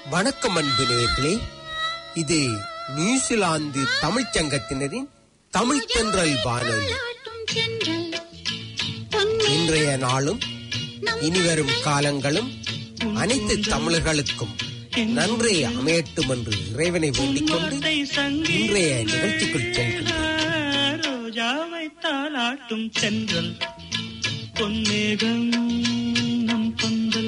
வணக்கம் அன்பு நேயர்களே இது நியூசிலாந்து தமிழ்ச் சங்கத்தினரின் தமிழ் தென்றல் வானொலி இன்றைய நாளும் இனிவரும் காலங்களும் அனைத்து தமிழர்களுக்கும் நன்றே அமையட்டும் என்று இறைவனை வேண்டிக் கொண்டு இன்றைய நிகழ்ச்சிக்குள் செல்கின்றோம் ரோஜாவை தாளாட்டும் சென்றல் பொன்னேகம் நம் பந்தல்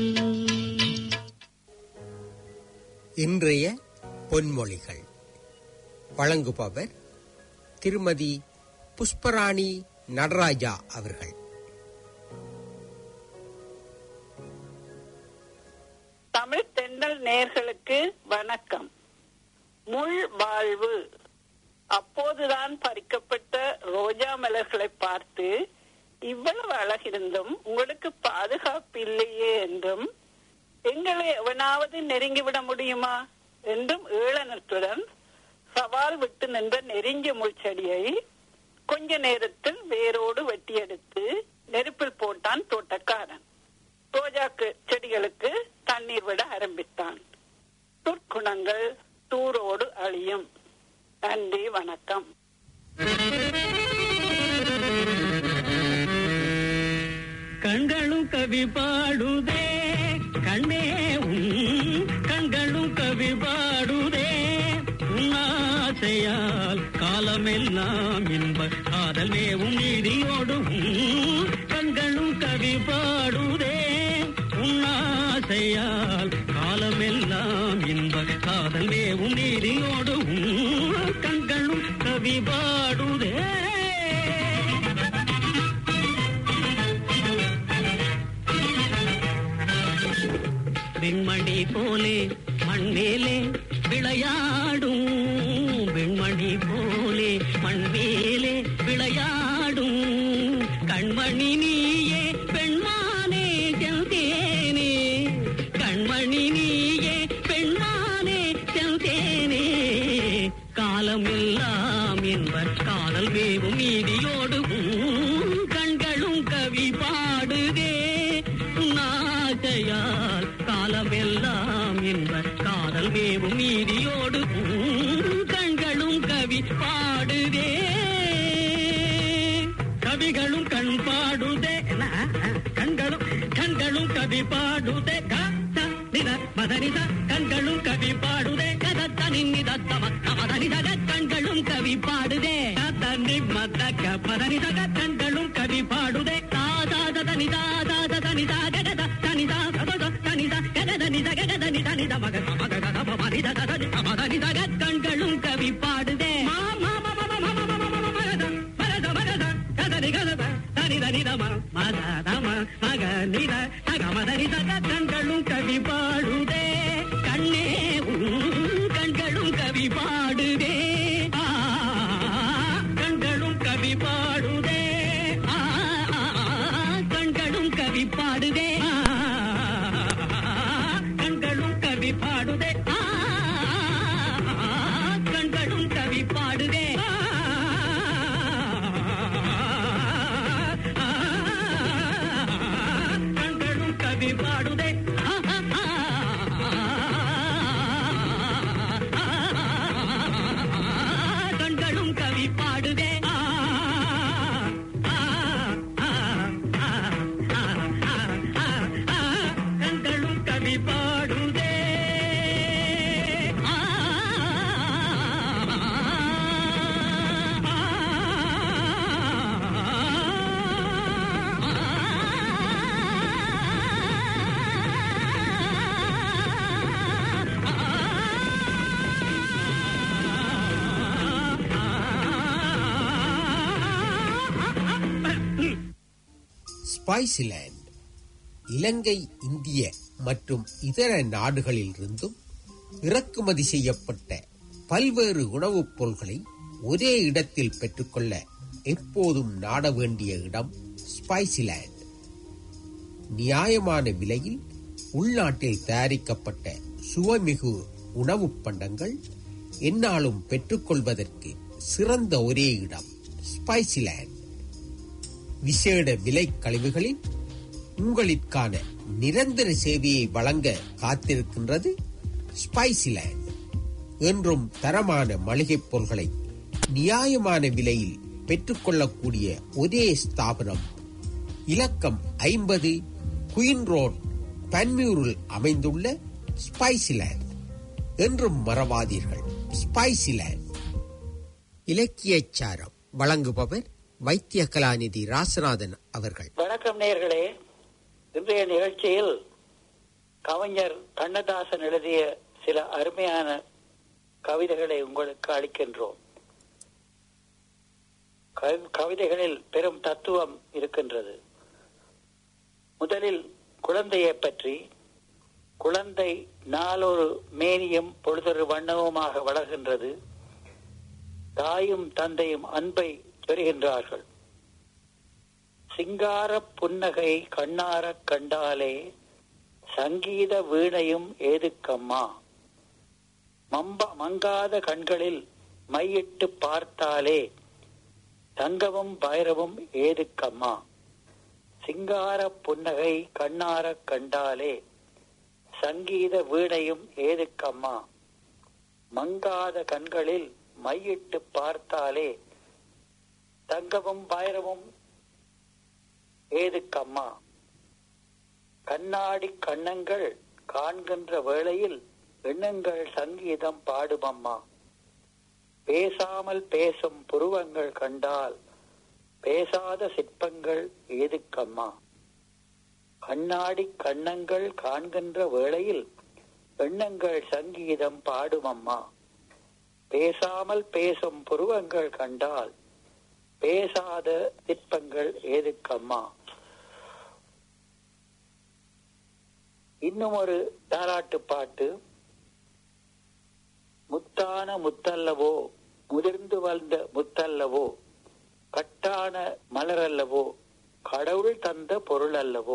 இன்றைய பொன்மொழிகள் வழங்குபவர் திருமதி புஷ்பராணி நடராஜா அவர்கள் தமிழ் தென்றல் நேர்களுக்கு வணக்கம் முள் வாழ்வு அப்போதுதான் பறிக்கப்பட்ட ரோஜா மலர்களை பார்த்து இவ்வளவு அழகிருந்தும் உங்களுக்கு பாதுகாப்பு இல்லையே என்றும் எங்களை எவனாவது நெருங்கிவிட முடியுமா என்றும் ஏளனத்துடன் சவால் விட்டு நின்ற நெருங்கிய முள்செடியை கொஞ்ச நேரத்தில் வேரோடு வெட்டியெடுத்து நெருப்பில் போட்டான் தோட்டக்காரன் ரோஜாக்கு செடிகளுக்கு தண்ணீர் விட ஆரம்பித்தான் துர்க்குணங்கள் தூரோடு அழியும் நன்றி வணக்கம் கண்களும் கவி பாடுதே கண்ணே உன் கண்களும் கவி பாடுதே உன் ஆசையால் காலமெல்லாம் இன்ப காதல் மேவும் நீதியோடு உன் கண்களும் கவி பாடுதே உன் ஆசையால் காலமெல்லாம் இன்ப காதல் மேவும் நீதியோடு உன் கண்களும் கவி பாடுதே வெண்மணி போலே மண்மேலே விளையாடும் வெண்மணி போலே மண்மேலே விளையாடும் கண்மணி நீயே பெண்மானே செல்தேனே கண்மணி நீயே பெண்மானே செல்தேனே காலமெல்லாம் என்பர் காதல் மேவும் நீதியோடு உன் கண்களும் கவி பாடுதே நாகையால் காலமெல்லாம் என்பர் காதல் மேவும் நீதியோடு உன் கண்களும் கவி பாடுதே கவிகளும் கண் பாடுதே என்ன? கண்களும் கண்களும் கவி பாடுதே காத்த நித மதனித கண்களும் கவி பாடுதே கதத்த நின்னிதத்த மதனிதக கண்களும் கவி பாடுதே காத்த நிம்மதக்க மதனிதக கண்களும் கவி பாடுதே தாதாத தனிதா தாத தனிதா ககத தனிதா சதத தனிதா ககத நித ககத நித நித மக மக கத மனித கத மதனிதக கண்களும் கவி பாடுதே மா மா மா மா மா மா மா மா மா மகத மகத மகத கதனி கதத தனித நிதம மததம மக நித தக மதனித கண்களும் கவி பாடுதே கண்ணே உன் கண்களும் கவி பாடுதே ஆ, கண்களும் கவி பாடுதே ஆ, கண்களும் கவி பாடுதே ஆ, கண்களும் கவி பாடுதே ஆ, கண்களும் கவி பாடுதே கண்களும் கவி பாடுதே கண்களும் கவி பாடுதே கண்களும் கவி பாடுதே ஸ்பைசிலேண்ட் இலங்கை இந்திய மற்றும் இதர நாடுகளில் இருந்தும் இறக்குமதி செய்யப்பட்ட பல்வேறு உணவுப் பொருள்களை ஒரே இடத்தில் பெற்றுக்கொள்ள எப்போதும் நாட வேண்டிய இடம் ஸ்பைசிலேண்ட் நியாயமான விலையில் உள்நாட்டில் தயாரிக்கப்பட்ட சுவைமிகு உணவுப் பண்டங்கள் எந்நாளும் பெற்றுக்கொள்வதற்கு சிறந்த ஒரே இடம் ஸ்பைசிலேண்ட் விசேட விலை கழிவுகளில் உங்களுக்கான நிரந்தர சேவையை வழங்க காத்திருக்கின்றது ஸ்பைசிலேண்ட் என்றும் தரமான மளிகைப் பொருட்களை நியாயமான விலையில் பெற்றுக்கொள்ளக்கூடிய ஒரே ஸ்தாபனம் இலக்கம் ஐம்பது குயின் ரோட் பன்மியூரில் அமைந்துள்ள ஸ்பைசிலேண்ட் என்றும் மறவாதீர்கள் ஸ்பைசிலேண்ட் இலக்கியச்சாரம் வழங்குபவர் வைத்திய கலாநிதி ராசநாதன் அவர்கள் வணக்கம் நேயர்களே இன்றைய நிகழ்ச்சியில் கவிஞர் கண்ணதாசன் எழுதிய சில அருமையான கவிதைகளை உங்களுக்கு அளிக்கின்றோம் கவி- கவிதைகளில் பெரும் தத்துவம் இருக்கின்றது முதலில் குழந்தையை பற்றி குழந்தை நாளொரு மேனியும் பொழுதொரு வண்ணவுமாக வளர்கின்றது தாயும் தந்தையும் அன்பை பெறுகின்றார்கள் சிங்கார புன்னகை கண்ணாரக் கண்டாலே சங்கீத வீணையும் ஏதுக்கம்மா மம்ப மங்காத கண்களில் மையிட்டு பார்த்தாலே தங்கமும் பைரவும் ஏதுக்கம்மா சிங்கார புன்னகை கண்ணாரக் கண்டாலே சங்கீத வீணையும் ஏதுக்கம்மா மங்காத கண்களில் மையிட்டு பார்த்தாலே தங்கமும் பைரவும் ஏதுக்கம்மா கண்ணாடி கண்ணங்கள் காண்கின்ற வேளையில் எண்ணங்கள் சங்கீதம் பாடுமம்மா பேசாமல் பேசும் புருவங்கள் கண்டால் பேசாத சிற்பங்கள் ஏதுக்கம்மா கண்ணாடி கண்ணங்கள் காண்கின்ற வேளையில் எண்ணங்கள் சங்கீதம் பாடுமம்மா பேசாமல் பேசும் புருவங்கள் கண்டால் பேசாத சிற்பங்கள் ஏதுக்கம்மா இன்னும் ஒரு தாலாட்டு பாட்டு முத்தான முத்தல்லவோ முதிர்ந்து வந்த முத்தல்லவோ கட்டான மலரல்லவோ கடவுள் தந்த பொருள் அல்லவோ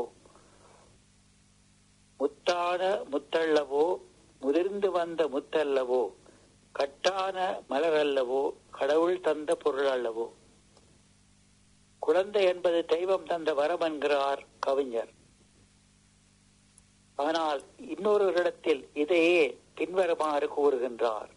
முத்தான முத்தல்லவோ முதிர்ந்து வந்த முத்தல்லவோ கட்டான மலரல்லவோ கடவுள் தந்த பொருள் அல்லவோ குழந்தை என்பது தெய்வம் தந்த வரம் என்கிறார் கவிஞர் ஆனால் இன்னொரு இடத்தில் இதையே பின்வருமாறு கூறுகின்றார்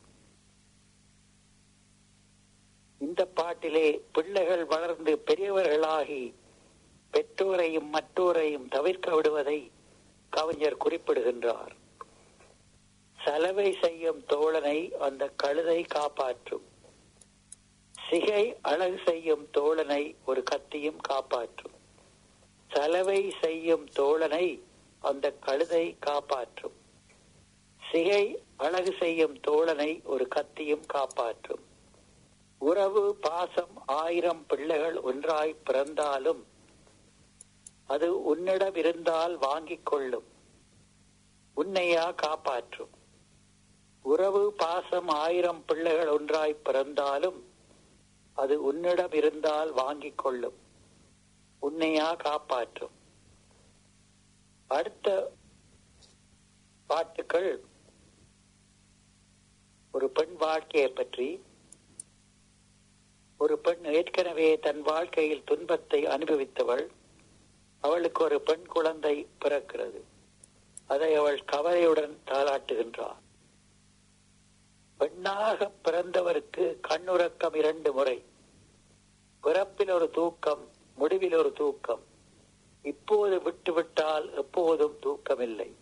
இந்த பாட்டிலே பிள்ளைகள் வளர்ந்து பெரியவர்களாகி பெற்றோரையும் மற்றோரையும் தவிர்க்க விடுவதை கவிஞர் குறிப்பிடுகின்றார் சலவை செய்யும் தோழனை அந்த கழுதை காப்பாற்றும் சிகை அழகு செய்யும் தோழனை ஒரு கத்தியும் காப்பாற்றும் சலவை செய்யும் தோழனை அந்த கழுதை காப்பாற்றும் சிகை அழகு செய்யும் தோழனை ஒரு கத்தியும் காப்பாற்றும் உறவு பாசம் ஆயிரம் பிள்ளைகள் ஒன்றாய் பிறந்தாலும் அது உன்னிடம் இருந்தால் வாங்கிக் கொள்ளும் உன்னையா காப்பாற்றும் உறவு பாசம் ஆயிரம் பிள்ளைகள் ஒன்றாய் பிறந்தாலும் அது உன்னிடம் இருந்தால் வாங்கிக் கொள்ளும் உன்னையா காப்பாற்றும் அடுத்த பாட்டுக்கள் ஒரு பெண் வாழ்க்கையை பற்றி ஒரு பெண் ஏற்கனவே தன் வாழ்க்கையில் துன்பத்தை அனுபவித்தவள் அவளுக்கு ஒரு பெண் குழந்தை பிறக்கிறது அதை அவள் கவலையுடன் தாளாட்டுகின்றார் பெண்ணாக பிறந்தவருக்கு கண்ணுறக்கம் இரண்டு முறை பிறப்பில் ஒரு தூக்கம் முடிவில் ஒரு தூக்கம் இப்போது விட்டுவிட்டால் எப்போதும் தூக்கமில்லை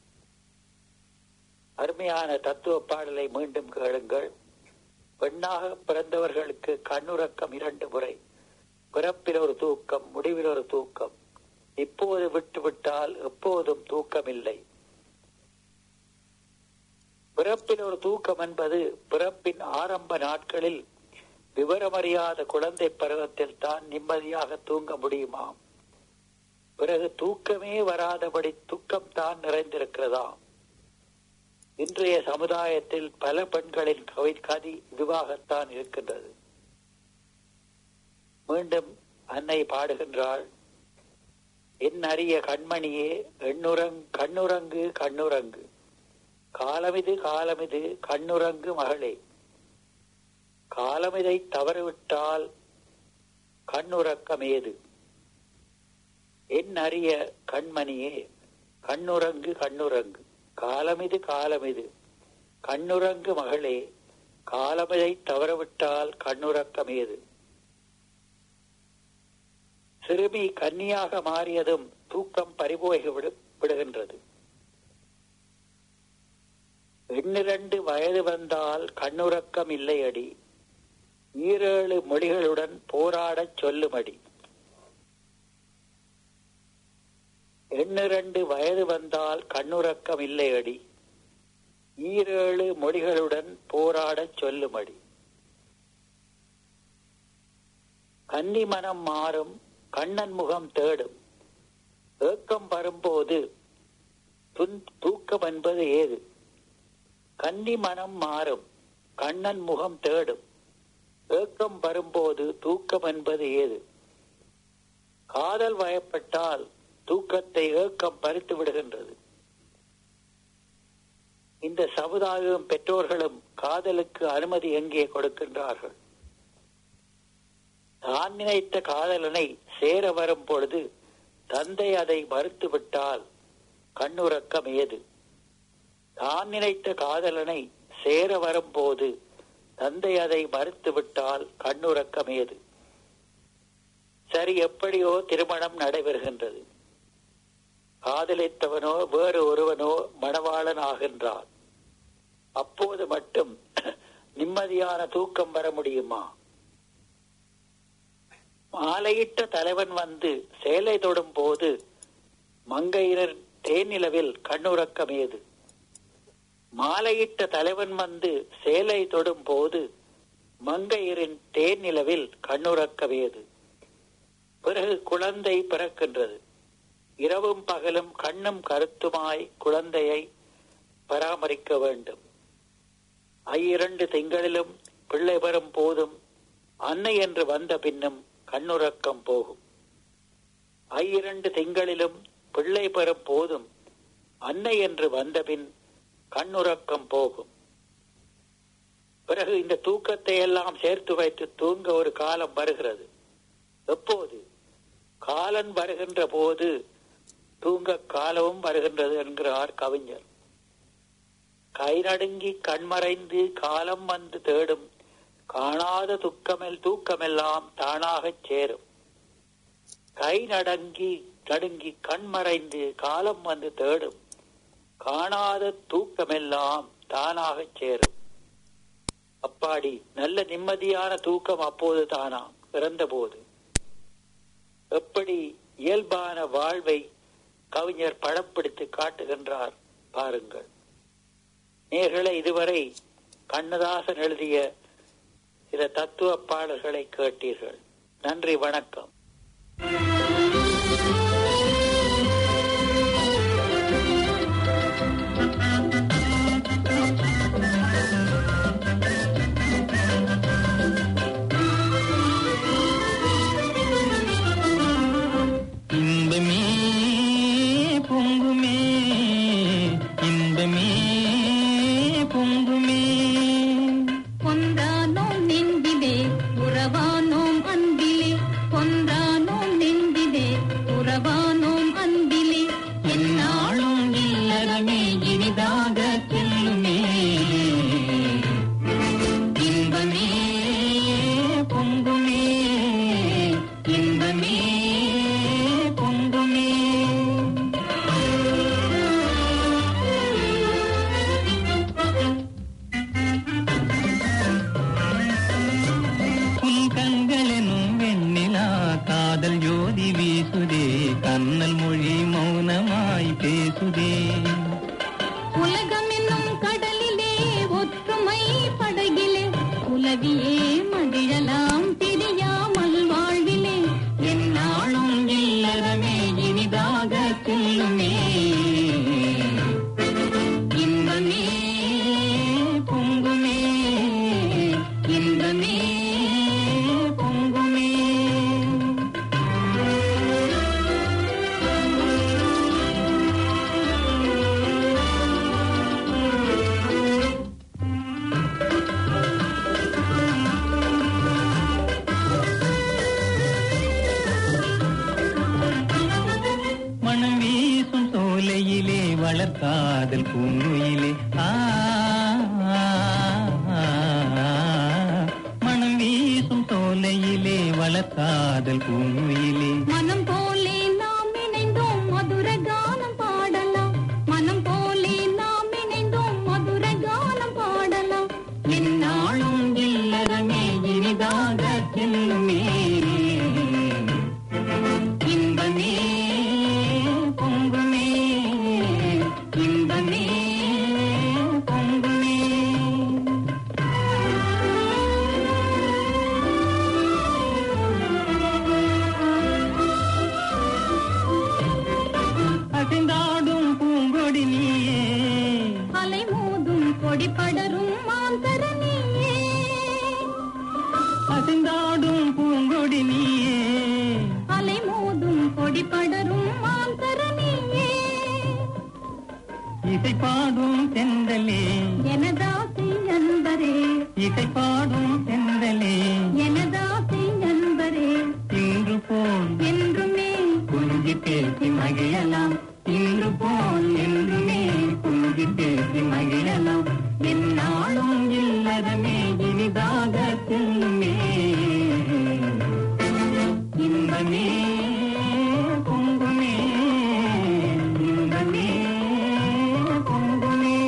அருமையான தத்துவ பாடலை மீண்டும் கேளுங்கள் பெண்ணாக பிறந்தவர்களுக்கு கண்ணுறக்கம் இரண்டு முறை பிறப்பில் ஒரு தூக்கம் முடிவில் ஒரு தூக்கம் இப்போது விட்டுவிட்டால் எப்போதும் தூக்கமில்லை பிறப்பில் ஒரு தூக்கம் என்பது பிறப்பின் ஆரம்ப நாட்களில் விவரமறியாத குழந்தை பருவத்தில் தான் நிம்மதியாக தூங்க முடியுமாம் பிறகு தூக்கமே வராதபடி துக்கம் தான் நிறைந்திருக்கிறதாம் இன்றைய சமுதாயத்தில் பல பெண்களின் கவி கதி இதுவாகத்தான் இருக்கின்றது மீண்டும் அன்னை பாடுகின்றாள் என் அரிய கண்மணியே எண்ணுறங் கண்ணுறங்கு கண்ணுறங்கு காலமிது காலமிது கண்ணுறங்கு மகளே காலமிதை தவறிவிட்டால் கண்ணுறக்கம் ஏது என் அரிய கண்மணியே கண்ணுறங்கு கண்ணுறங்கு காலமிது காலமிது கண்ணுறங்கு மகளே காலமையை தவறவிட்டால் கண்ணுறக்கமேது சிறுமி கன்னியாக மாறியதும் தூக்கம் பறிபோகி விடு- விடுகின்றது எண்ணிரண்டு வயது வந்தால் கண்ணுறக்கம் இல்லையடி ஈரேழு மொழிகளுடன் போராடச் சொல்லுமடி எண்ணிரண்டு வயது வந்தால் கண்ணுறக்கம் இல்லையடி ஈரேழு மொழிகளுடன் போராடச் சொல்லுமடி கன்னி மனம் மாறும் கண்ணன் முகம் தேடும் ஏக்கம் வரும்போது துன்- தூக்கம் என்பது ஏது கன்னி மனம் மாறும் கண்ணன் முகம் தேடும் ஏக்கம் வரும்போது தூக்கம் என்பது ஏது காதல் வயப்பட்டால் தூக்கத்தை ஏக்கம் பறித்து விடுகின்றது இந்த சமுதாயம் பெற்றோர்களும் காதலுக்கு அனுமதி எங்கே கொடுக்கின்றார்கள் தான் நினைத்த காதலனை சேர வரும் பொழுது தந்தை அதை மறுத்துவிட்டால் கண்ணுறக்கம் ஏது தான் நினைத்த காதலனை சேர வரும்போது தந்தை அதை மறுத்துவிட்டால் கண்ணுறக்கம் ஏது சரி எப்படியோ திருமணம் நடைபெறுகின்றது காதலித்தவனோ வேறு ஒருவனோ மணவாளன் ஆகின்றான் அப்போது மட்டும் நிம்மதியான தூக்கம் வர முடியுமா மாலையிட்ட தலைவன் வந்து சேலை தொடும் போது மங்கையர் தேனிலவில் கண்ணுறக்கம் ஏது மாலையிட்ட தலைவன் வந்து சேலை தொடும் போது மங்கையரின் தேனிலவில் கண்ணுறக்கவேது பிறகு குழந்தை பிறக்கின்றது இரவும் பகலும் கண்ணும் கருத்துமாய் குழந்தையை பராமரிக்க வேண்டும் ஐயிரண்டு திங்களிலும் பிள்ளை பெறும் போதும் அன்னை என்று வந்த பின்னும் கண்ணுறக்கம் போகும் ஐயிரண்டு திங்களிலும் பிள்ளை பெறும் போதும் அன்னை என்று வந்தபின் கண்ணுறக்கம் போகும் பிறகு இந்த தூக்கத்தை எல்லாம் சேர்த்து வைத்து தூங்க ஒரு காலம் வருகிறது எப்போது காலன் வருகின்ற போது தூங்க காலமும் வருகின்றது என்கிறார் கவிஞர் கை நடுங்கி கண்மறைந்து காலம் வந்து தேடும் காணாத துக்கமெல் தூக்கமெல்லாம் தானாகச் சேரும் கை நடங்கி நடுங்கி கண்மறைந்து காலம் வந்து தேடும் காணாத தூக்கமெல்லாம் தானாகச் சேரும் அப்பாடி நல்ல நிம்மதியான தூக்கம் அப்போது தானா பிறந்தபோது எப்படி இயல்பான வாழ்வை கவிஞர் படப்பிடித்து காட்டுகின்றார் பாருங்கள் நேர்களை இதுவரை கண்ணதாசன் எழுதிய சில தத்துவ பாடல்களை கேட்டீர்கள் நன்றி வணக்கம் இன்பமே பொங்குமே இன்பமே பொங்குமே ஒன்றானோம் நெஞ்சிலே உறவானோம் அன்பிலே ஒன்றானோம் நெஞ்சிலே உறவா காதல் பூங்குயிலே மனம் போலே நாம் இணைந்தோம் மதுர கானம் பாடலாம் மனம் போலே நாம் இணைந்தோம் மதுர கானம் பாடலாம் என்னாலும் இல்லறமே இனிதாக செல்லுமே இன்பமே பொங்குமே இன்பமே பொங்குமே அசைந்தாடும் பூங்கொடி நீயே அலை மோதும் கொடி படரும் மாந்தரணியே அசைந்தாடும் பூங்கொடி நீயே அலை மோதும் கொடி படரும் மாந்தரணியே இசை பாடும் செந்தலே எனதாசை அன்பரே இசை பாடும் செந்தலே எனதாசை அன்பரே இன்று போல் என்றுமே குஞ்சு பேசி மகிழலாம் இன்று போல் என்றுமே குஞ்சு பேசி மகிழலாம் என்னாலும் இல்லறமே இனிதாக செல்லுமே இன்பமே பொங்குமே இன்பமே பொங்குமே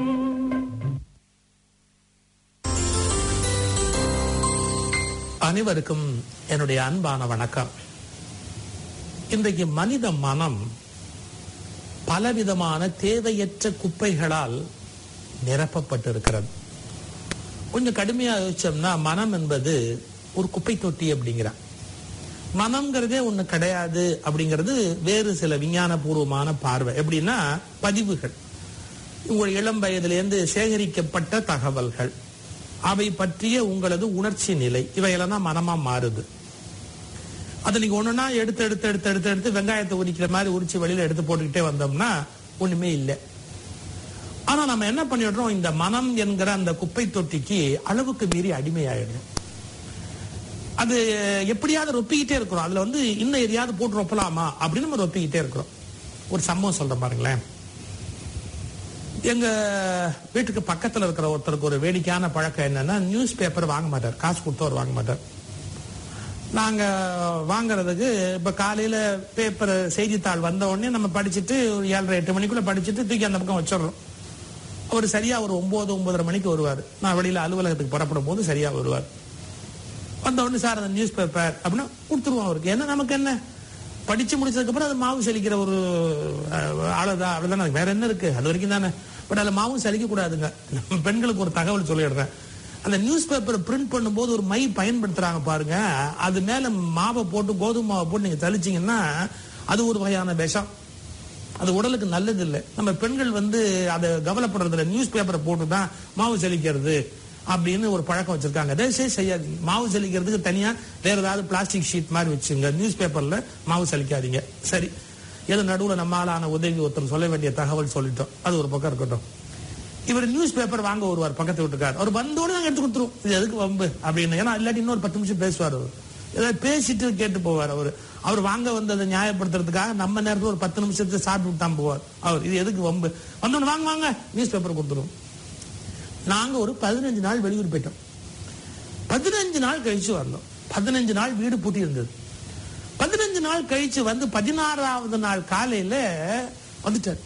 அனைவருக்கும் என்னுடைய அன்பான வணக்கம் இன்றைக்கு மனித மனம் பலவிதமான தேவையற்ற குப்பைகளால் நிரப்பப்பட்டிருக்கிறது கொஞ்சம் கடுமையா யோசிச்சோம்னா மனம் என்பது ஒரு குப்பை தொட்டி அப்படிங்கிறான் மனம்ங்கிறதே ஒண்ணு கிடையாது அப்படிங்கிறது வேறு சில விஞ்ஞான பூர்வமான பார்வை எப்படின்னா பதிவுகள் உங்கள் இளம் வயதிலிருந்து சேகரிக்கப்பட்ட தகவல்கள் அவை பற்றிய உங்களது உணர்ச்சி நிலை இவையெல்லாம் தான் மனமா மாறுது அதை நீங்க ஒண்ணுன்னா எடுத்து எடுத்து எடுத்து எடுத்து எடுத்து வெங்காயத்தை உரிக்கிற மாதிரி உரிச்சு வெளியில எடுத்து போட்டுக்கிட்டே வந்தோம்னா ஒண்ணுமே இல்லை ஆனா நம்ம என்ன பண்ணிடுறோம் இந்த மனம் என்கிற அந்த குப்பை தொட்டிக்கு அளவுக்கு மீறி அடிமையாயிடுறோம் அது எப்படியாவது ரொப்பிக்கிட்டே இருக்கிறோம் அதுல வந்து இன்னும் எதையாவது போட்டு ரொப்பலாமா அப்படின்னு நம்ம ரொப்பிக்கிட்டே இருக்கிறோம் ஒரு சம்பவம் சொல்றேன் பாருங்களேன் எங்க வீட்டுக்கு பக்கத்துல இருக்கிற ஒருத்தருக்கு ஒரு வேடிக்கையான பழக்கம் என்னன்னா நியூஸ் பேப்பர் வாங்க மாட்டார் காசு கொடுத்து அவர் வாங்க மாட்டார் நாங்க வாங்குறதுக்கு இப்ப காலையில பேப்பர் செய்தித்தாள் வந்த உடனே நம்ம படிச்சுட்டு ஒரு ஏழரை எட்டு மணிக்குள்ள படிச்சுட்டு தூக்கி அந்த பக்கம் வச்சிடுறோம் அவர் சரியா ஒரு ஒன்பது ஒன்பதரை மணிக்கு வருவார் நான் வெளியில அலுவலகத்துக்கு புறப்படும் போது சரியா வருவார் வந்த உடனே சார் அந்த நியூஸ் பேப்பர் அப்படின்னா கொடுத்துருவோம் அவருக்கு என்ன நமக்கு என்ன படிச்சு முடிச்சதுக்கு அப்புறம் அது மாவு சலிக்கிற ஒரு ஆளுதான் அவ்வளவுதானே வேற என்ன இருக்கு அது வரைக்கும் தானே பட் அதுல மாவும் சலிக்க கூடாதுங்க நம்ம பெண்களுக்கு ஒரு தகவல் சொல்லிடுறேன் அந்த நியூஸ் பேப்பரை பிரிண்ட் பண்ணும்போது ஒரு மை பயன்படுத்துறாங்க பாருங்க அது மேல மாவை போட்டு கோதுமை மாவை போட்டு நீங்க தெளிச்சீங்கன்னா அது ஒரு வகையான விஷம் அது உடலுக்கு நல்லது இல்லை நம்ம பெண்கள் வந்து அதை கவலைப்படுறதுல நியூஸ் பேப்பரை போட்டு தான் மாவு செலிக்கிறது அப்படின்னு ஒரு பழக்கம் வச்சிருக்காங்க தயவுசெய்து செய்யாதீங்க மாவு செலிக்கிறதுக்கு தனியா வேற ஏதாவது பிளாஸ்டிக் ஷீட் மாதிரி வச்சுங்க நியூஸ் பேப்பர்ல மாவு செலிக்காதீங்க சரி ஏதோ நடுவுல நம்ம ஆளான உதவி ஒருத்தர் சொல்ல வேண்டிய தகவல் சொல்லிட்டோம் அது ஒரு பக்கம் இருக்கட்டும் இவர் நியூஸ் பேப்பர் வாங்க வருவார் பக்கத்து வீட்டுக்கார் அவர் வந்தோடனே நாங்க எடுத்து கொடுத்துருவோம் இது எதுக்கு வம்பு அப்படின்னு ஏன்னா இல்லாட்டி இன்னொரு பத்து நிமிஷம் பேசுவார் அவர் ஏதாவது பேசிட்டு கேட்டு போவார் அவர் அவர் வாங்க வந்ததை நியாயப்படுத்துறதுக்காக நம்ம நேரத்துல ஒரு பத்து நிமிஷத்தை சாப்பிட்டு தான் போவார் அவர் இது எதுக்கு வம்பு வந்தோடனே வாங்க வாங்க நியூஸ் பேப்பர் கொடுத்துருவோம் நாங்க ஒரு பதினஞ்சு நாள் வெளியூர் போயிட்டோம் பதினஞ்சு நாள் கழிச்சு வரணும் பதினஞ்சு நாள் வீடு பூட்டி இருந்தது பதினஞ்சு நாள் கழிச்சு வந்து பதினாறாவது நாள் காலையில வந்துட்டார்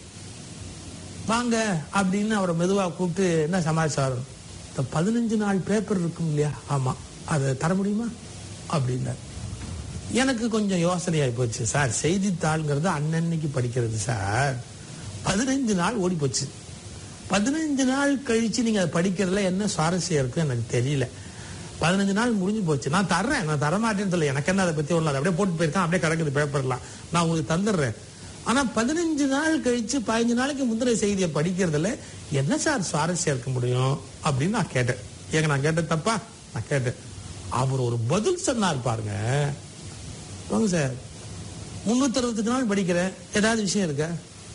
வாங்க அப்படின்னு அவரை மெதுவா கூப்பிட்டு என்ன சமாச்சாரம் இந்த பதினஞ்சு நாள் பேப்பர் இருக்கும் இல்லையா ஆமா அதை தர முடியுமா அப்படின்னார் எனக்கு கொஞ்சம் யோசனையாகி போச்சு சார் செய்தித்தாள்ங்கிறது அன்னன்னைக்கு படிக்கிறது சார் பதினஞ்சு நாள் ஓடி போச்சு பதினஞ்சு நாள் கழிச்சு நீங்க அதை படிக்கிறதுல என்ன சுவாரஸ்யம் இருக்கு எனக்கு தெரியல பதினஞ்சு நாள் முடிஞ்சு போச்சு நான் தர்றேன் நான் தரமாட்டேன்னு சொல்ல எனக்கு என்ன அதை பத்தி ஒண்ணு இல்லை. அப்படியே போட்டு போயிருக்கேன் அப்படியே கிடக்குது பேப்பர்லாம் நான் உங்களுக்கு தந்துடுறேன் ஆனா பதினஞ்சு நாள் கழிச்சு பதினஞ்சு நாளைக்கு முந்தின செய்தியை படிக்கிறதுல என்ன சார் சுவாரஸ்யம் இருக்க முடியும் அப்படின்னு நான் கேட்டேன் ஏங்க நான் கேட்டேன் தப்பா நான் கேட்டேன் அவர் ஒரு பதில் சொன்னார் பாருங்க வாங்க சார் முன்னூத்தி அறுபத்தஞ்சு நாள் படிக்கிறேன் ஏதாவது விஷயம் இருக்கா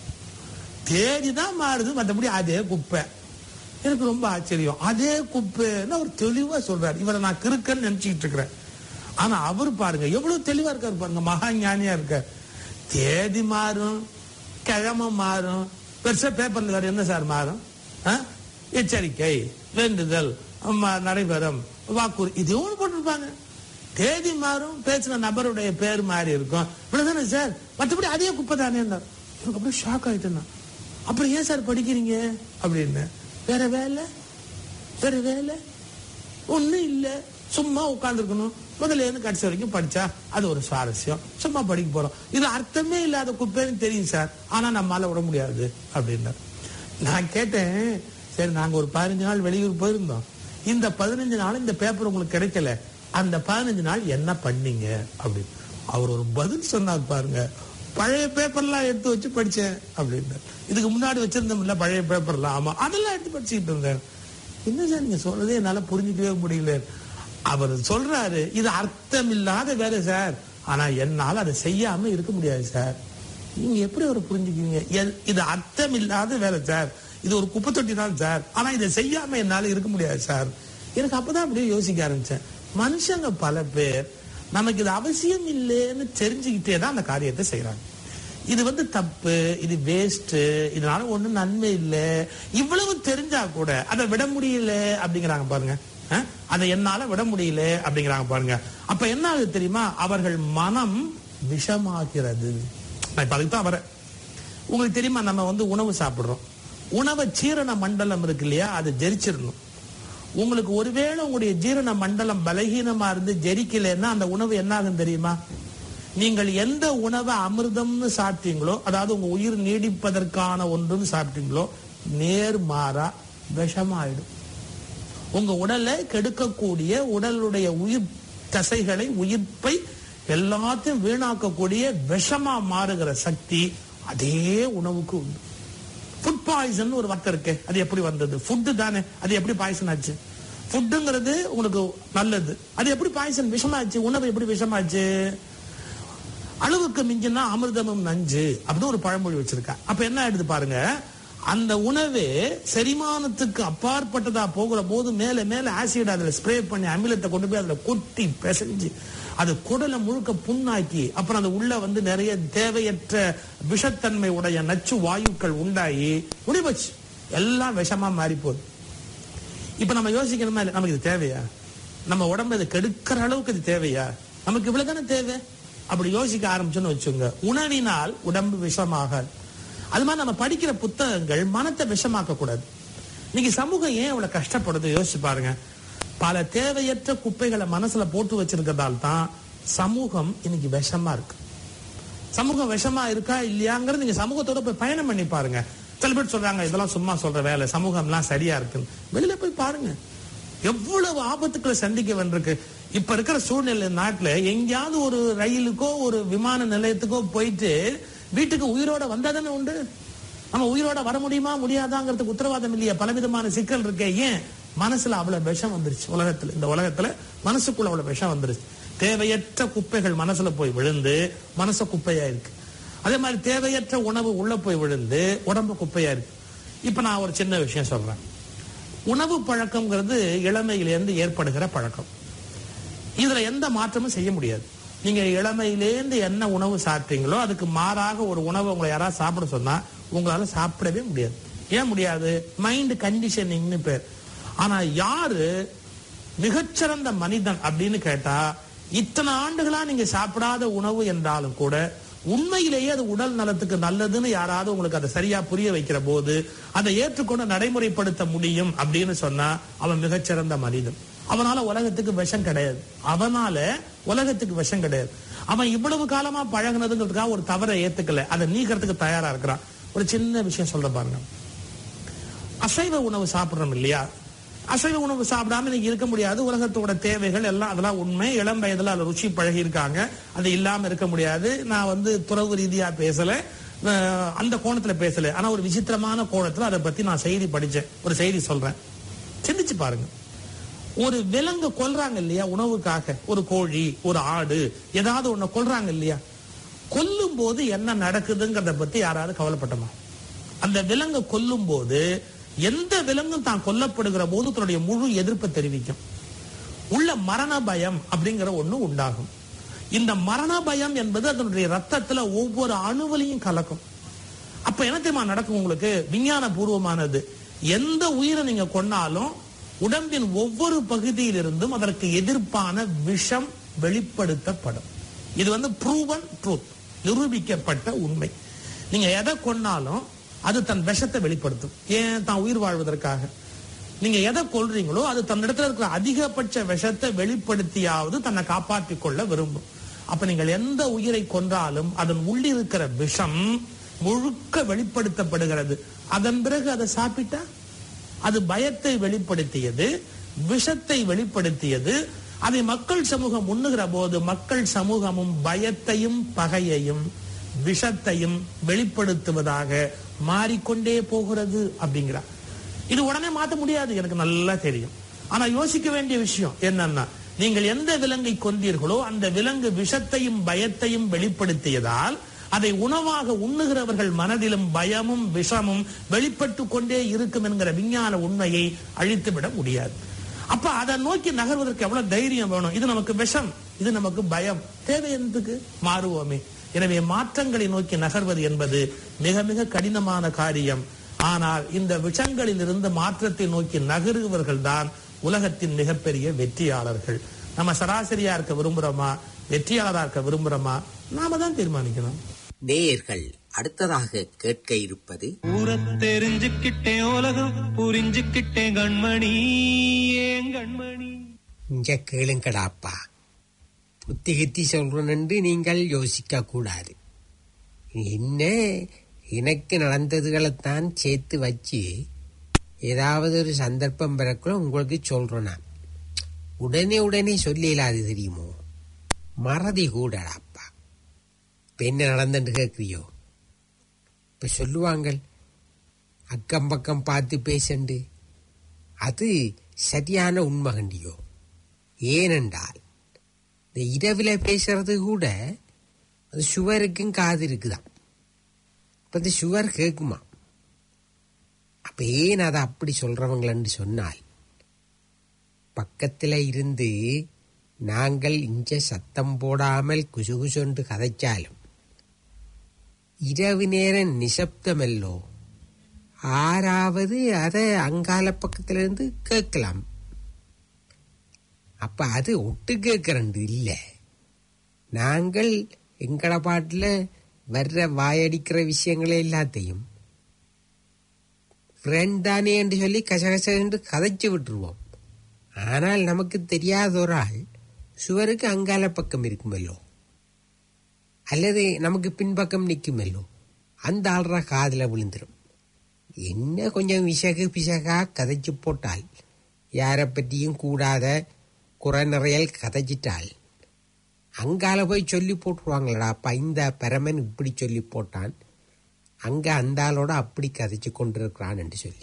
தேதி தான் மாறுது மற்றபடி அதே குப்பை எனக்கு ரொம்ப ஆச்சரியம் அதே குப்பைன்னு அவர் தெளிவா சொல்றாரு இவரை நான் கிறுக்கன்னு நினைச்சுக்கிட்டு இருக்கிறேன் ஆனா அவர் பாருங்க எவ்வளவு தெளிவா இருக்காரு பாருங்க மகா ஞானியா இருக்க தேதி மாறும் கிழமை மாறும் பெருசா பேப்பர்ல வேற என்ன சார் மாறும் ஆ? எச்சரிக்கை வேண்டுதல் ம- நடைபெறும் வாக்குறு இது ஒன்று போட்டிருப்பாங்க தேதி மாறும் பேசின நபருடைய பேர் மாறி இருக்கும் இவ்வளவுதானே சார் மற்றபடி அதே குப்பை தானே எனக்கு அப்படியே ஷாக் ஆயிட்டேன் நான். அப்புறம் ஏன் சார் படிக்கிறீங்க அப்படின்னு வேற வேலை வேற வேலை ஒண்ணும் இல்ல சும்மா உட்கார்ந்துருக்கணும் முதல்ல இருந்து கடைசி வரைக்கும் படிச்சா அது ஒரு சுவாரஸ்யம் சும்மா படிக்க போறோம் இது அர்த்தமே இல்லாத குப்பைன்னு தெரியும் சார் ஆனா நம்மால விட முடியாது அப்படின்னாரு நான் கேட்டேன் சரி நாங்க ஒரு பதினஞ்சு நாள் வெளியூர் போயிருந்தோம் இந்த பதினஞ்சு நாள் இந்த பேப்பர் உங்களுக்கு கிடைக்கல அந்த பதினஞ்சு நாள் என்ன பண்ணீங்க அப்படின்னு அவர் ஒரு பதில் சொன்னார் பாருங்க பழைய பேப்பர்லாம் எடுத்து வச்சு படிச்சேன் அப்படின்னாரு இதுக்கு முன்னாடி வச்சிருந்தோம்ல பழைய பேப்பர்லாம் ஆமா அதெல்லாம் எடுத்து படிச்சுக்கிட்டு இருந்தேன் என்ன சார் நீங்க சொல்றதே என்னால புரிஞ்சுக்கவே முடியல அவர் சொல்றாரு இது அர்த்தம் இல்லாத வேலை சார் ஆனா என்னால அதை செய்யாம இருக்க முடியாது சார் நீங்க எப்படி அவரை புரிஞ்சுக்குவீங்க எல்- இது அர்த்தம் இல்லாத வேலை சார் இது ஒரு குப்பை தொட்டி தான் சார் ஆனா இதை செய்யாம என்னால இருக்க முடியாது சார் எனக்கு அப்பதான் அப்படியே யோசிக்க ஆரம்பிச்சேன் மனுஷங்க பல பேர் நமக்கு இது அவசியம் இல்லைன்னு தெரிஞ்சுக்கிட்டே தான் அந்த காரியத்தை செய்யறாங்க இது வந்து தப்பு இது வேஸ்ட் இதனால ஒண்ணும் நன்மை இல்ல இவ்வளவு தெரிஞ்சா கூட அதை விட முடியல அப்படிங்கிறாங்க பாருங்க அஹ்? அதை என்னால விட முடியல அப்படிங்கிறாங்க பாருங்க அப்ப என்ன ஆகுது தெரியுமா அவர்கள் மனம் விஷமாகிறது நான் இப்ப அதுக்கு தான் வரேன் உங்களுக்கு தெரியுமா நம்ம வந்து உணவு சாப்பிடுறோம் உணவை ஜீரண மண்டலம் இருக்கு இல்லையா அதை ஜெரிச்சிடணும் உங்களுக்கு ஒருவேளை உங்களுடைய ஜீரண மண்டலம் பலகீனமா இருந்து ஜெரிக்கலைன்னா அந்த உணவு என்ன ஆகும் தெரியுமா நீங்கள் எந்த உணவை அமிர்தம்னு சாப்பிட்டீங்களோ அதாவது உங்க உயிர் நீடிப்பதற்கான ஒன்றுன்னு சாப்பிட்டீங்களோ நேர்மாறா விஷமாயிடும் உங்க உடலை கெடுக்கக்கூடிய உடலுடைய உயிர் தசைகளை உயிர்ப்பை எல்லாத்தையும் வீணாக்கக்கூடிய விஷமா மாறுகிற சக்தி அதே உணவுக்கு உண்டு ஃபுட் பாய்சன் ஒரு வார்த்தை இருக்கு அது எப்படி வந்தது ஃபுட்டு தானே அது எப்படி பாய்சன் ஆச்சு ஃபுட்டுங்கிறது உங்களுக்கு நல்லது அது எப்படி பாய்சன் விஷமாச்சு உணவு எப்படி விஷமாச்சு அளவுக்கு மிஞ்சினா அமிர்தமும் நஞ்சு அப்படின்னு ஒரு பழமொழி வச்சிருக்கா அப்ப என்ன ஆயிடுது பாருங்க அந்த உணவே செரிமானத்துக்கு அப்பாற்பட்டதா போகிற போது மேல மேல ஆசிட் அதுல ஸ்ப்ரே பண்ணி அமிலத்தை கொண்டு போய் அதுல கொட்டி பிசைஞ்சு அது குடலை முழுக்க புண்ணாக்கி அப்புறம் அது உள்ள வந்து நிறைய தேவையற்ற விஷத்தன்மை உடைய நச்சு வாயுக்கள் உண்டாகி முடிவச்சு எல்லாம் விஷமா மாறி போகுது இப்ப நம்ம யோசிக்கணுமா இல்ல நமக்கு இது தேவையா நம்ம உடம்பு இதை கெடுக்கிற அளவுக்கு இது தேவையா நமக்கு இவ்வளவுதானே தேவை அப்படி யோசிக்க ஆரம்பிச்சோன்னு வச்சுங்க உணவினால் உடம்பு விஷமாகாது அது மாதிரி நம்ம படிக்கிற புத்தகங்கள் மனத்தை விஷமாக்க கூடாது இன்னைக்கு சமூகம் ஏன் இவ்வளவு கஷ்டப்படுது யோசிச்சு பாருங்க பல தேவையற்ற குப்பைகளை மனசுல போட்டு வச்சிருக்கிறதால தான் சமூகம் இன்னைக்கு விஷமா இருக்கு சமூகம் விஷமா இருக்கா இல்லையாங்கிறது நீங்க சமூகத்தோட போய் பயணம் பண்ணி பாருங்க சில பேர் சொல்றாங்க இதெல்லாம் சும்மா சொல்ற வேலை சமூகம்லாம் சரியா இருக்குன்னு வெளியில போய் பாருங்க எவ்வளவு ஆபத்துக்களை சந்திக்க வேண்டியிருக்கு இப்ப இருக்கிற சூழ்நிலை நாட்டுல எங்கேயாவது ஒரு ரயிலுக்கோ ஒரு விமான நிலையத்துக்கோ போயிட்டு வீட்டுக்கு உயிரோட வந்தா தானே உண்டு நம்ம உயிரோட வர முடியுமா முடியாதாங்கிறதுக்கு உத்தரவாதம் இல்லையா பலவிதமான சிக்கல் இருக்கே ஏன் மனசுல அவ்வளவு விஷம் வந்துருச்சு உலகத்துல இந்த உலகத்துல மனசுக்குள்ள அவ்வளவு விஷம் வந்துருச்சு தேவையற்ற குப்பைகள் மனசுல போய் விழுந்து மனசு குப்பையா இருக்கு அதே மாதிரி தேவையற்ற உணவு உள்ள போய் விழுந்து உடம்பு குப்பையா இருக்கு இப்ப நான் ஒரு சின்ன விஷயம் சொல்றேன் உணவு பழக்கம்ங்கிறது இளமையிலேருந்து ஏற்படுகிற பழக்கம் இதுல எந்த மாற்றமும் செய்ய முடியாது நீங்க இளமையிலேருந்து என்ன உணவு சாப்பிட்டீங்களோ அதுக்கு மாறாக ஒரு உணவை உங்களை யாராவது சாப்பிட சொன்னா உங்களால சாப்பிடவே முடியாது ஏன் முடியாது மைண்ட் கண்டிஷனிங்னு பேர் ஆனா யாரு மிகச்சிறந்த மனிதன் அப்படின்னு கேட்டா இத்தனை ஆண்டுகளா நீங்க சாப்பிடாத உணவு என்றாலும் கூட உண்மையிலேயே அது உடல் நலத்துக்கு நல்லதுன்னு யாராவது உங்களுக்கு அதை சரியா புரிய வைக்கிற போது அதை ஏற்றுக்கொண்டு நடைமுறைப்படுத்த முடியும் அப்படின்னு சொன்னா அவன் மிகச்சிறந்த மனிதன் அவனால உலகத்துக்கு விஷம் கிடையாது அவனால உலகத்துக்கு விஷம் கிடையாது அவன் இவ்வளவு காலமா பழகுனதுங்கிறதுக்காக ஒரு தவறை ஏத்துக்கல அதை நீக்கிறதுக்கு தயாரா இருக்கிறான் ஒரு சின்ன விஷயம் சொல்ற பாருங்க அசைவ உணவு சாப்பிடுறோம் இல்லையா அசைவ உணவு சாப்பிடாம இன்னைக்கு இருக்க முடியாது உலகத்தோட தேவைகள் எல்லாம் அதெல்லாம் உண்மை இளம் வயதுல அதுல ருச்சி பழகி இருக்காங்க அது இல்லாம இருக்க முடியாது நான் வந்து துறவு ரீதியா பேசல அஹ் அந்த கோணத்துல பேசல ஆனா ஒரு விசித்திரமான கோணத்துல அதை பத்தி நான் செய்தி படிச்சேன் ஒரு செய்தி சொல்றேன் சிந்திச்சு பாருங்க ஒரு விலங்கு கொல்றாங்க இல்லையா உணவுக்காக ஒரு கோழி ஒரு ஆடு ஏதாவது ஒண்ணு கொல்றாங்க இல்லையா கொல்லும் போது என்ன நடக்குதுங்கிறத பத்தி யாராவது கவலைப்பட்டோமா அந்த விலங்கை கொல்லும் போது எந்த விலங்கும் தான் கொல்லப்படுகிற போது தன்னுடைய முழு எதிர்ப்பை தெரிவிக்கும் உள்ள மரண பயம் அப்படிங்கிற ஒண்ணு உண்டாகும் இந்த மரண பயம் என்பது அதனுடைய ரத்தத்துல ஒவ்வொரு அணுவிலையும் கலக்கும் அப்ப என்ன தெரியுமா நடக்கும் உங்களுக்கு விஞ்ஞான பூர்வமானது எந்த உயிரை நீங்க கொன்னாலும் உடம்பின் ஒவ்வொரு பகுதியிலிருந்தும் அதற்கு எதிர்ப்பான விஷம் வெளிப்படுத்தப்படும் இது வந்து ப்ரூவன் ட்ரூத் நிரூபிக்கப்பட்ட உண்மை நீங்க எதை கொன்னாலும் அது தன் விஷத்தை வெளிப்படுத்தும் ஏன் தான் உயிர் வாழ்வதற்காக நீங்க எதை கொல்றீங்களோ அது தன்னிடத்துல இருக்கிற அதிகபட்ச விஷத்தை வெளிப்படுத்தியாவது தன்னை காப்பாற்றிக் கொள்ள விரும்பும் அப்ப நீங்கள் எந்த உயிரை கொன்றாலும் அதன் உள்ளிருக்கிற இருக்கிற விஷம் முழுக்க வெளிப்படுத்தப்படுகிறது அதன் பிறகு அதை சாப்பிட்டா அது பயத்தை வெளிப்படுத்தியது விஷத்தை வெளிப்படுத்தியது அதை மக்கள் சமூகம் உண்ணுகிற போது மக்கள் சமூகமும் பயத்தையும் பகையையும் விஷத்தையும் வெளிப்படுத்துவதாக மாறிக்கொண்டே போகிறது அப்படிங்கிறார் இது உடனே மாத்த முடியாது எனக்கு நல்லா தெரியும் ஆனா யோசிக்க வேண்டிய விஷயம் என்னன்னா நீங்கள் எந்த விலங்கை கொண்டீர்களோ அந்த விலங்கு விஷத்தையும் பயத்தையும் வெளிப்படுத்தியதால் அதை உணவாக உண்ணுகிறவர்கள் மனதிலும் பயமும் விஷமும் வெளிப்பட்டு கொண்டே இருக்கும் என்கிற விஞ்ஞான உண்மையை அழித்துவிட முடியாது அப்ப அதை நோக்கி நகர்வதற்கு எவ்வளவு தைரியம் வேணும் இது நமக்கு விஷம் இது நமக்கு பயம் தேவை எதுக்கு மாறுவோமே எனவே மாற்றங்களை நோக்கி நகர்வது என்பது மிக மிக கடினமான காரியம் ஆனால் இந்த விஷங்களில் இருந்து மாற்றத்தை நோக்கி நகருவர்கள் தான் உலகத்தின் மிகப்பெரிய வெற்றியாளர்கள் நம்ம சராசரியா இருக்க விரும்புறோமா வெற்றியாளரா இருக்க விரும்புறோமா நாம தான் தீர்மானிக்கணும் நேயர்கள் அடுத்ததாக கேட்க இருப்பது ஊர தெரிஞ்சுக்கிட்டேன் உலகம் புரிஞ்சுக்கிட்டேன் கண்மணி ஏன் கண்மணி இங்க கேளுங்கடாப்பா புத்தி கித்தி சொல்றேன்னு நீங்கள் யோசிக்க கூடாது என்ன எனக்கு நடந்ததுகளைத்தான் சேர்த்து வச்சு ஏதாவது ஒரு சந்தர்ப்பம் பிறக்குள்ள உங்களுக்கு சொல்றேன் நான் உடனே உடனே சொல்லலாது தெரியுமோ மறதி கூடடாப்பா இப்ப என்ன நடந்துட்டு கேட்கிறியோ இப்ப சொல்லுவாங்க அக்கம் பக்கம் பார்த்து பேசண்டு அது சரியான உண்மை கண்டியோ ஏனென்றால் இந்த இரவுல பேசுறது கூட அது சுவருக்கும் காது இருக்குதாம் இப்ப இந்த சுவர் கேக்குமா அப்ப ஏன் அதை அப்படி சொல்றவங்களன்னு சொன்னால் பக்கத்துல இருந்து நாங்கள் இஞ்ச சத்தம் போடாமல் குசுகுசொன்று கதைச்சாலும் இரவு நேரம் நிசப்தமல்லோ ஆறாவது அதை அங்கால பக்கத்துல இருந்து கேட்கலாம் அப்ப அது ஒட்டு கேட்கறது இல்ல நாங்கள் எங்கட பாட்டுல வர்ற வாயடிக்கிற விஷயங்களை எல்லாத்தையும் ஃப்ரெண்ட் தானே என்று சொல்லி கசகச என்று கதைச்சு விட்டுருவோம் ஆனால் நமக்கு தெரியாத ஒரு ஆள் சுவருக்கு அங்கால பக்கம் இருக்குமல்லோ அல்லது நமக்கு பின்பக்கம் நிற்குமல்லோ அந்த ஆள்ற காதுல விழுந்துரும் என்ன கொஞ்சம் விசகு பிசகா கதைச்சு போட்டால் யாரை பற்றியும் கூடாத குறை நிறையல் கதைச்சிட்டால் அங்கால போய் சொல்லி போட்டுருவாங்களடா அப்ப இந்த பரமன் இப்படி சொல்லி போட்டான் அங்க அந்த ஆளோட அப்படி கதைச்சு கொண்டிருக்கிறான் என்று சொல்லி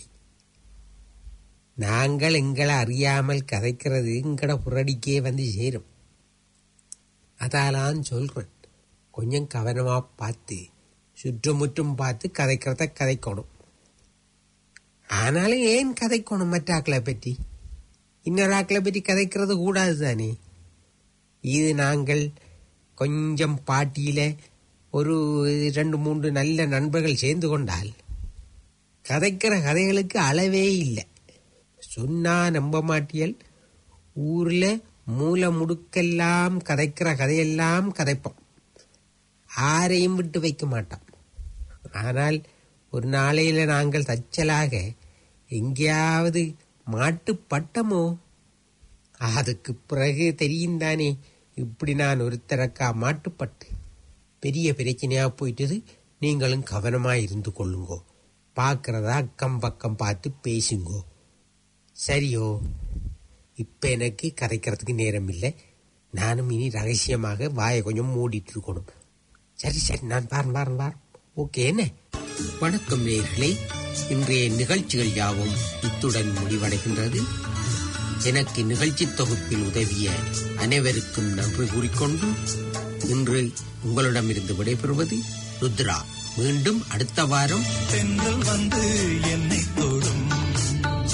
நாங்கள் எங்களை அறியாமல் கதைக்கிறது எங்கட புரடிக்கே வந்து சேரும் அதாலான் சொல்றேன் கொஞ்சம் கவனமா பார்த்து சுற்றுமுற்றும் பார்த்து கதைக்கிறத கதைக்கணும் ஆனாலும் ஏன் கதைக்கணும் மற்ற ஆக்களை பற்றி இன்னொரு ஆக்களை பற்றி கதைக்கிறது கூடாது தானே இது நாங்கள் கொஞ்சம் பாட்டியில ஒரு ரெண்டு மூன்று நல்ல நண்பர்கள் சேர்ந்து கொண்டால் கதைக்கிற கதைகளுக்கு அளவே இல்லை சொன்னா நம்ப மாட்டியல் ஊர்ல மூல முடுக்கெல்லாம் கதைக்கிற கதையெல்லாம் கதைப்போம் ஆரையும் விட்டு வைக்க மாட்டோம் ஆனால் ஒரு நாளையில நாங்கள் தச்சலாக எங்கேயாவது மாட்டு பட்டமோ அதுக்கு பிறகு தெரியும் தானே இப்படி நான் ஒருத்தரக்கா மாட்டுப்பட்டு பெரிய பிரச்சனையா போயிட்டது நீங்களும் கவனமா இருந்து கொள்ளுங்கோ பார்க்கறதா அக்கம் பக்கம் பார்த்து பேசுங்கோ சரியோ இப்ப எனக்கு கதைக்கிறதுக்கு நேரம் இல்லை நானும் இனி ரகசியமாக வாயை கொஞ்சம் மூடிட்டு இருக்கணும் சரி சரி நான் பாருன் பாருன் பாரு ஓகே என்ன வணக்கம் நேர்களே இன்றைய நிகழ்ச்சிகள் யாவும் இத்துடன் முடிவடைகின்றது எனக்கு நிகழ்ச்சி தொகுப்பில் உதவிய அனைவருக்கும் நன்றி கூறிக்கொண்டு இன்று உங்களிடமிருந்து விடைபெறுவது ருத்ரா மீண்டும் அடுத்த வாரம் தென்றல் வந்து என்னை தொடும்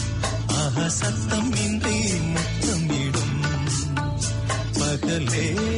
ஆஹா சத்தம் இன்றி முத்தமிடும் பகலே